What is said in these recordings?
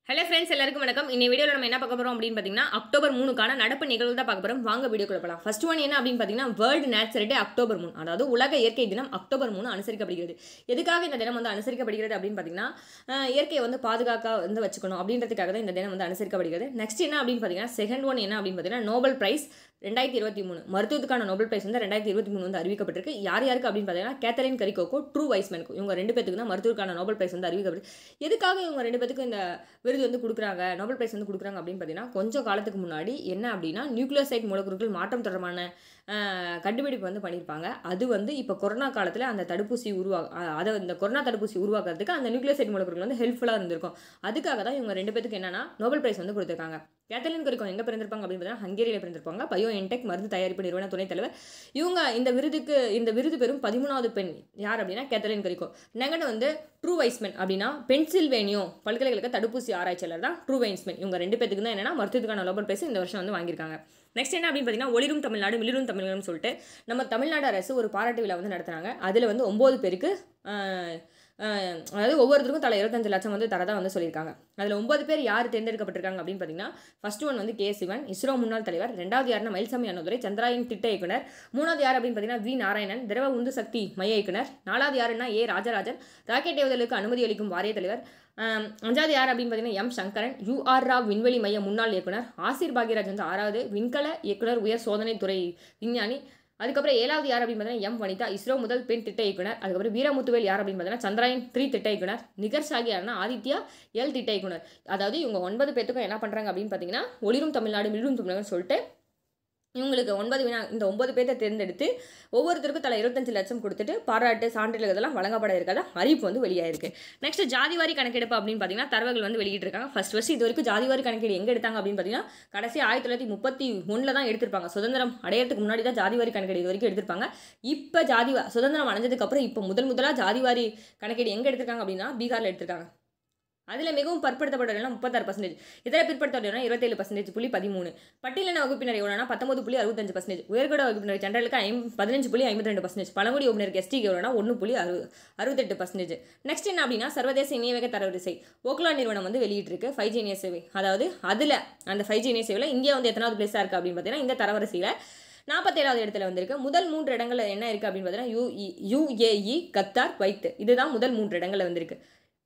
hello friends எல்லாருக்கும் வணக்கம் இந்த வீடியோவில் நம்ம என்ன பார்க்க போகிறோம் அப்படின்னு பார்த்தீங்கன்னா அக்டோபர் மூணுக்கான நடப்பு நிகழ்வு தான் பார்க்க போகிறோம் வாங்க வீடியோ போகலாம் ஃபர்ஸ்ட் ஒன் என்ன அப்படின்னு பார்த்தீங்கன்னா வேர்ல்டு நேச்சுரல் டே அக்டோபர் மூணு அதாவது உலக இயற்கை தினம் அக்டோபர் மூணு அனுசரிக்கப்படுகிறது எதுக்காக இந்த தினம் வந்து அனுசரிக்கப்படுகிறது அப்படின்னு பார்த்தீங்கன்னா அஹ், இயற்கையை வந்து பாதுகாக்க வந்து வச்சுக்கணும் அப்படின்றதுக்காக தான் இந்த தினம் வந்து அனுசரிக்கப்படுகிறது நெக்ஸ்ட் என்ன அப்படின்னு பார்த்தீங்கன்னா செகண்ட் ஒன் என்ன அப்படின்னு பார்த்தீங்கன்னா நோபல் பிரைஸ் ரெண்டாயிரத்தி இருபத்தி மூணு மருத்துவத்துக்கான நோபல் பிரைஸ் வந்து ரெண்டாயிரத்தி இருபத்தி மூணு வந்து அறிவிக்கப்பட்டிருக்கு யார் யாருக்கு அப்படின்னு பார்த்தீங்கன்னா கேத்தலின் கரிகோக்கோ ட்ரூ வைஸ்மேனுக்கு இவங்க ரெண்டு பேத்துக்கு தான் மருத்துவத்துக்கான நோபல் பிரைஸ் வந்து அறிவிக்கப்பட்டு எதுக்காக இவங்க ரெண்டு பேத்துக்கு இந்த விருது வந்து கொடுக்குறாங்க நோபல் பிரைஸ் வந்து கொடுக்குறாங்க அப்படின்னு பார்த்தீங்கன்னா கொஞ்சம் காலத்துக்கு முன்னாடி என்ன அப்படின்னா நியூக்ளியோசைட் மூலக்கூறுகள் மாற்றம் தொடர்பான ஆஹ், கண்டுபிடிப்பு வந்து பண்ணியிருப்பாங்க அது வந்து இப்போ கொரோனா காலத்தில் அந்த தடுப்பூசி உருவா அஹ், அதை இந்த கொரோனா தடுப்பூசி உருவாக்குறதுக்கு அந்த நியூக்ளியோசைட் மூலக்கூறுகள் வந்து ஹெல்ப்ஃபுல்லாக இருந்திருக்கும் அதுக்காக தான் இவங்க ரெண்டு பேத்துக்கு என்னன்னா நோபல் பிரைஸ் வந்து கொடுத்துருக்காங்க கேத்தலின் கரிக்கோ எங்கே பிறந்திருப்பாங்க அப்படின்னு பார்த்தீங்கன்னா ஹங்கேரியில் பிறந்திருப்பாங்க பயோ என்டெக் மருந்து தயாரிப்பு நிறுவன துணைத் தலைவர் இவங்க இந்த விருதுக்கு இந்த விருது பெறும் பதிமூணாவது பெண் யார் அப்படின்னா கேத்தலின் கரிக்கோ நெகன் வந்து ட்ரூ வைஸ்மென் அப்படின்னா பென்சில்வேனியோ பல்கலைக்கழக தடுப்பூசி ஆராய்ச்சியாளர் தான் ட்ரூ வைஸ்மென் இவங்க ரெண்டு பேத்துக்கு தான் என்னன்னா மருத்துவத்துக்கான நோபல் பிரைஸ் இந்த வருஷம் வந்து வாங்கியிருக்காங்க நெக்ஸ்ட் என்ன அப்படின்னு பார்த்தீங்கன்னா ஒளிரும் தமிழ்நாடு மிளிரும் தமிழ்நாடுன்னு சொல்லிட்டு நம்ம தமிழ்நாடு அரசு ஒரு பாராட்டு விழா வந்து நடத்துனாங்க அதில் வந்து ஒம்பது பேருக்கு ஆஹ், ஆஹ், அதாவது ஒவ்வொருத்தருக்கும் தலா இருபத்தஞ்சு லட்சம் வந்து தரதா வந்து சொல்லியிருக்காங்க அதில் ஒன்பது பேர் யார் தேர்ந்தெடுக்கப்பட்டிருக்காங்க அப்படின்னு பார்த்தீங்கன்னா ஃபர்ஸ்ட் ஒன் வந்து கே சிவன் இஸ்ரோ முன்னாள் தலைவர் ரெண்டாவது யாருன்னா மயில்சாமி அண்ணாதுரை சந்திராயன் திட்ட இயக்குனர் மூணாவது யார் அப்படின்னு பார்த்தீங்கன்னா வி நாராயணன் திரவ உந்து சக்தி மைய இயக்குனர் நாலாவது யாருன்னா ஏ ராஜராஜன் ராக்கெட் ஏவுதலுக்கு அனுமதி அளிக்கும் வாரிய தலைவர் ஆம், அஞ்சாவது யார் அப்படின்னு பார்த்தீங்கன்னா எம் சங்கரன் யூஆர் ராவ் விண்வெளி மைய முன்னாள் இயக்குனர் ஆசிர் பாக்யராஜ் வந்து ஆறாவது விண்கல இயக்குனர் உயர் சோதனைத்துறை விஞ்ஞானி அதுக்கப்புறம் ஏழாவது யார் அப்படின்னு பார்த்தீங்கன்னா எம் வனிதா இஸ்ரோ முதல் பெண் திட்ட இயக்குனர் அதுக்கப்புறம் வீரமுத்துவேல் யார் அப்படின்னு பார்த்தீங்கன்னா சந்திராயன் த்ரீ திட்ட இயக்குனர் நிகர் சாகி யாருன்னா ஆதித்யா எல் திட்ட இயக்குனர் அதாவது இவங்க ஒன்பது பேத்துக்கும் என்ன பண்ணுறாங்க அப்படின்னு பார்த்தீங்கன்னா ஒளிரும் தமிழ்நாடு மிளிரும் தமிழ்நாடுன்னு சொல்லிட்டு இவங்களுக்கு ஒன்பது வினா இந்த ஒன்பது பேர்த்தை தேர்ந்தெடுத்து ஒவ்வொருத்தருக்கும் தலா இருபத்தஞ்சு லட்சம் கொடுத்துட்டு பாராட்டு சான்றிதழ் இதெல்லாம் வழங்கப்பட இருக்கதா அறிவிப்பு வந்து வெளியாயிருக்கு நெக்ஸ்ட் ஜாதிவாரி கணக்கெடுப்பு அப்படின்னு பார்த்தீங்கன்னா தரவுகள் வந்து வெளியிட்டிருக்காங்க ஃபர்ஸ்ட் ஃபர்ஸ்ட் இது வரைக்கும் ஜாதிவாரி கணக்கீடு எங்கே எடுத்தாங்க அப்படின்னு பார்த்தீங்கன்னா கடைசி ஆயிரத்தி தொள்ளாயிரத்தி முப்பத்தி ஒன்றில் தான் எடுத்திருப்பாங்க சுதந்திரம் அடையறதுக்கு முன்னாடி தான் ஜாதிவாரி கணக்கீடு இது வரைக்கும் எடுத்திருப்பாங்க இப்போ ஜாதி சுதந்திரம் அடைஞ்சதுக்கப்புறம் இப்போ முதல் முதலாக ஜாதிவாரி கணக்கீடு எங்கே எடுத்திருக்காங்க அப்படின்னா பீகாரில் எடுத்திருக்காங்க அதில் மிகவும் பற்படுத்தப்பட்டவர்கள் முப்பத்தாறு பர்சன்டேஜ் இதர பிற்படுத்தப்பட்டவர்கள் இருபத்தேழு பர்சன்டேஜ் புள்ளி பதிமூணு பட்டியலின வகுப்பினர் எவ்வளோனா பத்தொன்பது புள்ளி அறுபத்தஞ்சு பர்சன்டேஜ் உயர்கட வகுப்பினர் ஜென்ரலுக்கு ஐம் பதினஞ்சு புள்ளி ஐம்பத்தி ரெண்டு பர்சன்டேஜ் பழங்குடி வகுப்பினருக்கு எஸ்டிக்கு எவ்வளோனா ஒன்று புள்ளி அறு அறுபத்தெட்டு பர்சன்டேஜ் நெக்ஸ்ட் என்ன அப்படின்னா சர்வதேச இணையவேக தரவரிசை ஓக்லா நிறுவனம் வந்து வெளியிட்டிருக்கு ஃபைவ் ஜி இணைய சேவை அதாவது அதில் அந்த ஃபைவ் ஜி இணைய சேவையில் இந்தியா வந்து எத்தனாவது பிளேஸாக இருக்குது அப்படின்னு பார்த்தீங்கன்னா இந்த தரவரிசையில் நாற்பத்தேழாவது இடத்துல வந்திருக்கு முதல் மூன்று இடங்கள்ல என்ன இருக்குது அப்படின்னு பார்த்தீங்கன்னா யூ யுஏஇ கத்தார் குவைத் இதுதான் முதல் மூன்று இடங்கள்ல வந்திருக்கு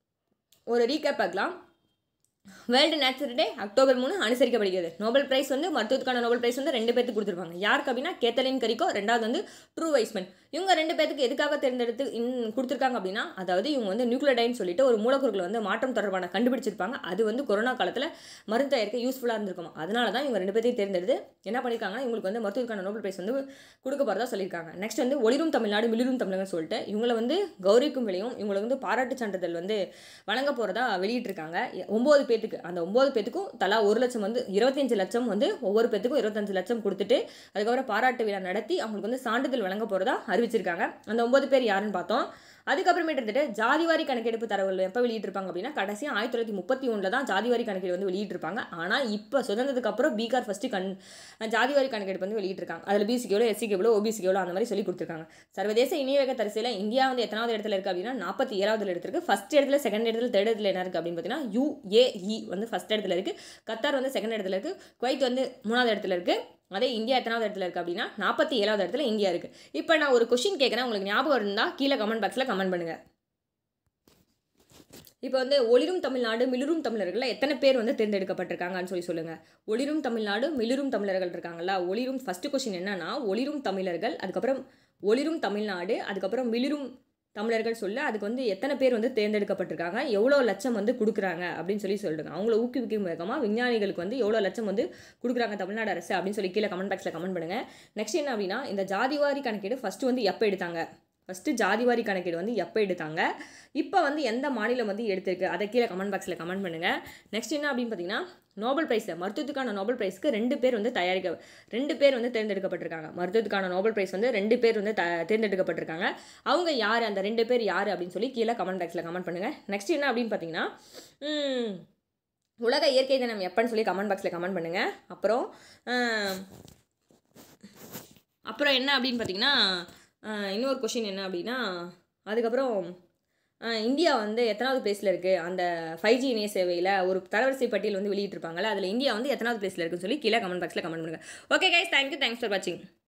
ஒரு ரீகேப் பார்க்கலாம் வேர்ல்டு நேச்சுரல் டே அக்டோபர் மூணு அனுசரிக்கப்படுகிறது நோபல் பிரைஸ் வந்து மருத்துவத்துக்கான நோபல் பிரைஸ் வந்து ரெண்டு பேருக்கு கொடுத்துருப்பாங்க யாருக்கு அப்படின்னா கேத்தலின் கரிக்கோ ரெண்டாவது வந்து ட்ரூ வைஸ்மன் இவங்க ரெண்டு பேருக்கு எதுக்காக தேர்ந்தெடுத்து இன் கொடுத்துருக்காங்க அப்படின்னா அதாவது இவங்க வந்து நியூக்ளியோடைன் சொல்லிட்டு ஒரு மூலக்கூறுகளை வந்து மாற்றம் தொடர்பான கண்டுபிடிச்சிருப்பாங்க அது வந்து கொரோனா காலத்தில் மருந்து தயாரிக்க யூஸ்ஃபுல்லாக இருந்திருக்கும் அதனால தான் இவங்க ரெண்டு பேர்த்தையும் தேர்ந்தெடுத்து என்ன பண்ணியிருக்காங்கன்னா இவங்களுக்கு வந்து மருத்துவத்துக்கான நோபல் பிரைஸ் வந்து கொடுக்க போகிறதா சொல்லியிருக்காங்க நெக்ஸ்ட் வந்து ஒளிரும் தமிழ்நாடு மிளிரும் தமிழகம்னு சொல்லிட்டு இவங்களை வந்து கௌரிக்கும் விலையும் இவங்களை வந்து பாராட்டு சான்றிதழ் வந்து வழங்க போகிறதா வெளியிட்டிருக்காங்க ஒம்பது பேத்துக்கு அந்த ஒம்பது பேத்துக்கும் தலா ஒரு லட்சம் வந்து இருபத்தஞ்சு லட்சம் வந்து ஒவ்வொரு பேத்துக்கும் இருபத்தஞ்சு லட்சம் கொடுத்துட்டு அதுக்கப்புறம் பாராட்டு விழா நடத்தி அவங்களுக்கு வந்து சான்றிதழ் வழங்க போகிறதா அறிவிச்சிருக்காங்க அந்த ஒம்பது பேர் யாருன்னு பார்த்தோம் அதுக்கப்புறமேட்டு இருந்துட்டு ஜாதிவாரி கணக்கெடுப்பு தரவுகள் எப்போ வெளியிட்டிருப்பாங்க அப்படின்னா கடைசி ஆயிரத்தி தொள்ளாயிரத்தி முப்பத்தி ஒன்றில் தான் ஜாதிவாரி கணக்கெடு வந்து வெளியிட்டிருப்பாங்க ஆனால் இப்போ சுதந்திரத்துக்கு அப்புறம் பீகார் ஃபஸ்ட்டு கண் ஜாதிவாரி கணக்கெடுப்பு வந்து வெளியிட்டிருக்காங்க அதில் பிசிக்கு எவ்வளோ எஸ்சிக்கு எவ்வளோ ஓபிசிக்கு எவ்வளோ அந்த மாதிரி சொல்லி கொடுத்துருக்காங்க சர்வதேச இணையவேக தரிசையில் இந்தியா வந்து எத்தனாவது இடத்துல இருக்குது அப்படின்னா நாற்பத்தி ஏழாவது இடத்துல இருக்குது ஃபஸ்ட் இடத்துல செகண்ட் இடத்துல தேர்ட் இடத்துல என்ன இருக்குது அப்படின்னு பார்த்தீங்கன்னா யுஏஇ வந்து ஃபஸ்ட் இடத்துல இருக்குது கத்தார் வந்து செகண்ட் இடத்துல இருக்குது குவைத் வந்து மூணாவது இடத்துல இருக்குது அதே இந்தியா எத்தனாவது இடத்துல இருக்குது அப்படின்னா நாற்பத்தி ஏழாவது இடத்துல இந்தியா இருக்குது இப்போ நான் ஒரு கொஷின் கேட்குறேன் உங்களுக்கு ஞாபகம் இருந்தால் கீழே கமெண்ட் பாக்ஸில் கமெண்ட் பண்ணுங்கள் இப்போ வந்து ஒளிரும் தமிழ்நாடு மிளிரும் தமிழர்கள் எத்தனை பேர் வந்து தேர்ந்தெடுக்கப்பட்டிருக்காங்கன்னு சொல்லி சொல்லுங்கள் ஒளிரும் தமிழ்நாடு மிளிரும் தமிழர்கள் இருக்காங்களா ஒளிரும் ஃபஸ்ட்டு கொஷின் என்னன்னா ஒளிரும் தமிழர்கள் அதுக்கப்புறம் ஒளிரும் தமிழ்நாடு அதுக்கப்புறம் மிளிரும் தமிழர்கள் சொல்ல அதுக்கு வந்து எத்தனை பேர் வந்து தேர்ந்தெடுக்கப்பட்டிருக்காங்க எவ்வளோ லட்சம் வந்து கொடுக்குறாங்க அப்படின்னு சொல்லி சொல்லுங்க அவங்கள ஊக்குவிக்கும் விதமாக விஞ்ஞானிகளுக்கு வந்து எவ்வளோ லட்சம் வந்து கொடுக்குறாங்க தமிழ்நாடு அரசு அப்படின்னு சொல்லி கீழே கமெண்ட் பாக்ஸில் கமெண்ட் பண்ணுங்கள் நெக்ஸ்ட் என்ன அப்படின்னா இந்த ஜாதிவாரி கணக்கீடு ஃபஸ்ட்டு வந்து எப்போ எடுத்தாங்க ஃபஸ்ட்டு ஜாதிவாரி கணக்கீடு வந்து எப்போ எடுத்தாங்க இப்போ வந்து எந்த மாநிலம் வந்து எடுத்திருக்கு அதை கீழே கமெண்ட் பாக்ஸில் கமெண்ட் பண்ணுங்கள் நெக்ஸ்ட் என்ன அப்படின்னு பார்த்தீங்கன்னா நோபல் பிரைஸ் மருத்துவத்துக்கான நோபல் பிரைஸ்க்கு ரெண்டு பேர் வந்து தயாரிக்க ரெண்டு பேர் வந்து தேர்ந்தெடுக்கப்பட்டிருக்காங்க மருத்துவத்துக்கான நோபல் பிரைஸ் வந்து ரெண்டு பேர் வந்து த தேர்ந்தெடுக்கப்பட்டிருக்காங்க அவங்க யார் அந்த ரெண்டு பேர் யார் அப்படின்னு சொல்லி கீழே கமெண்ட் பாக்ஸில் கமெண்ட் பண்ணுங்கள் நெக்ஸ்ட் என்ன அப்படின்னு பார்த்தீங்கன்னா ம், உலக இயற்கை தினம் எப்போன்னு சொல்லி கமெண்ட் பாக்ஸில் கமெண்ட் பண்ணுங்கள் அப்புறம் ஆஹ், அப்புறம் என்ன அப்படின்னு பார்த்தீங்கன்னா ஆஹ், இன்னொரு கொஷின் என்ன அப்படின்னா அதுக்கப்புறம் அஹ், இந்தியா வந்து எத்தனாவது பிளேஸில் இருக்குது அந்த ஃபைவ் ஜி இணைய சேவையில் ஒரு தரவரிசை பட்டியல் வந்து வெளியிட்டிருப்பாங்கல்ல அதில் இந்தியா வந்து எத்தனாவது பிளேஸில் இருக்குன்னு சொல்லி கீழே கமெண்ட் பாக்ஸில் கமெண்ட் பண்ணுங்கள் okay guys thank you thanks for வாட்சிங்